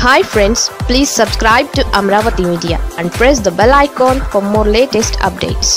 hi friends please subscribe to Amaravati media and press the bell icon for more latest updates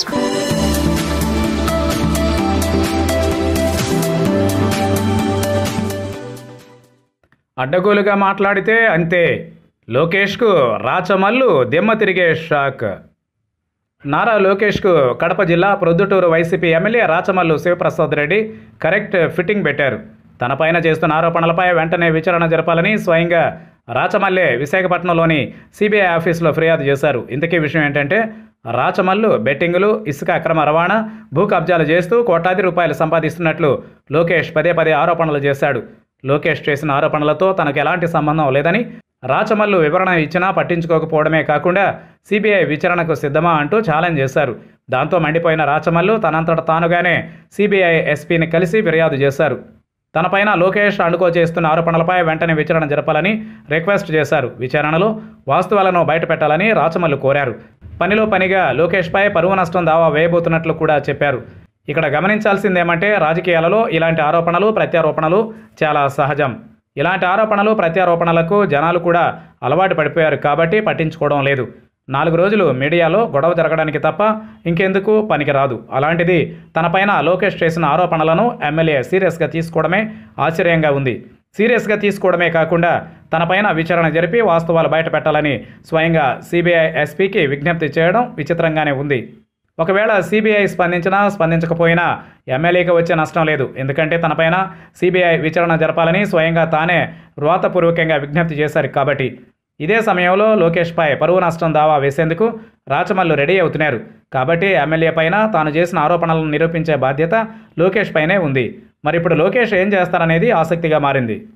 అడ్డగోలుగా మాట్లాడితే అంతే లోకేష్కు రాచమల్లు దిమ్మ తిరిగే షాక్ నారా లోకేష్కు కడప జిల్లా Proddatur YCP MLA Rachamallu Sivaprasad Reddy correct fitting పెట్టారు తనపైన చేస్తున్న ఆరోపణలపై వెంటనే విచారణ జరపాలని స్వయంగా రాచమల్లే విశాఖపట్నంలోని సిబిఐ ఆఫీసులో ఫిర్యాదు చేశారు ఇంతకీ విషయం ఏంటంటే రాచమల్లు బెట్టింగులు ఇసుక అక్రమ రవాణా భూ కబ్జాలు చేస్తూ కోట్లాది రూపాయలు సంపాదిస్తున్నట్లు లోకేష్ పదే పదే ఆరోపణలు చేశాడు లోకేష్ చేసిన ఆరోపణలతో తనకు ఎలాంటి సంబంధం లేదని రాచమల్లు వివరణ ఇచ్చినా పట్టించుకోకపోవడమే కాకుండా సిబిఐ విచారణకు సిద్ధమా అంటూ ఛాలెంజ్ చేశారు దాంతో మండిపోయిన రాచమల్లు తనంతట తానుగానే సిబిఐ ఎస్పీని కలిసి ఫిర్యాదు చేశారు తనపైన లోకేష్ అణుకో చేస్తున్న ఆరోపణలపై వెంటనే విచారణ జరపాలని రిక్వెస్ట్ చేశారు విచారణలో వాస్తవాలను బయటపెట్టాలని రాచమల్లు కోరారు పనిలో పనిగా లోకేష్పై పరువు నష్టం దావా వేయబోతున్నట్లు కూడా చెప్పారు ఇక్కడ గమనించాల్సిందేమంటే రాజకీయాలలో ఇలాంటి ఆరోపణలు ప్రత్యారోపణలు చాలా సహజం ఇలాంటి ఆరోపణలు ప్రత్యారోపణలకు జనాలు కూడా అలవాటు పడిపోయారు కాబట్టి పట్టించుకోవడం లేదు నాలుగు రోజులు మీడియాలో గొడవ జరగడానికి తప్ప ఇంకెందుకు పనికిరాదు అలాంటిది తనపైన లోకేష్ చేసిన ఆరోపణలను ఎమ్మెల్యే సీరియస్గా తీసుకోవడమే ఆశ్చర్యంగా ఉంది సీరియస్గా తీసుకోవడమే కాకుండా తనపైన విచారణ జరిపి వాస్తవాలు బయటపెట్టాలని స్వయంగా సిబిఐ ఎస్పీకి విజ్ఞప్తి చేయడం విచిత్రంగానే ఉంది ఒకవేళ సిబిఐ స్పందించినా స్పందించకపోయినా ఎమ్మెల్యేకి వచ్చే నష్టం లేదు ఎందుకంటే తనపైన సిబిఐ విచారణ జరపాలని స్వయంగా తానే వ్రాతపూర్వకంగా విజ్ఞప్తి చేశారు కాబట్టి ఇదే సమయంలో లోకేష్పై పరువు నష్టం దావా వేసేందుకు రాచమల్లు రెడీ అవుతున్నారు కాబట్టి ఎమ్మెల్యే పైన తాను చేసిన ఆరోపణలను నిరూపించే బాధ్యత లోకేష్ పైనే ఉంది మరి ఇప్పుడు లోకేష్ ఏం చేస్తారనేది ఆసక్తిగా మారింది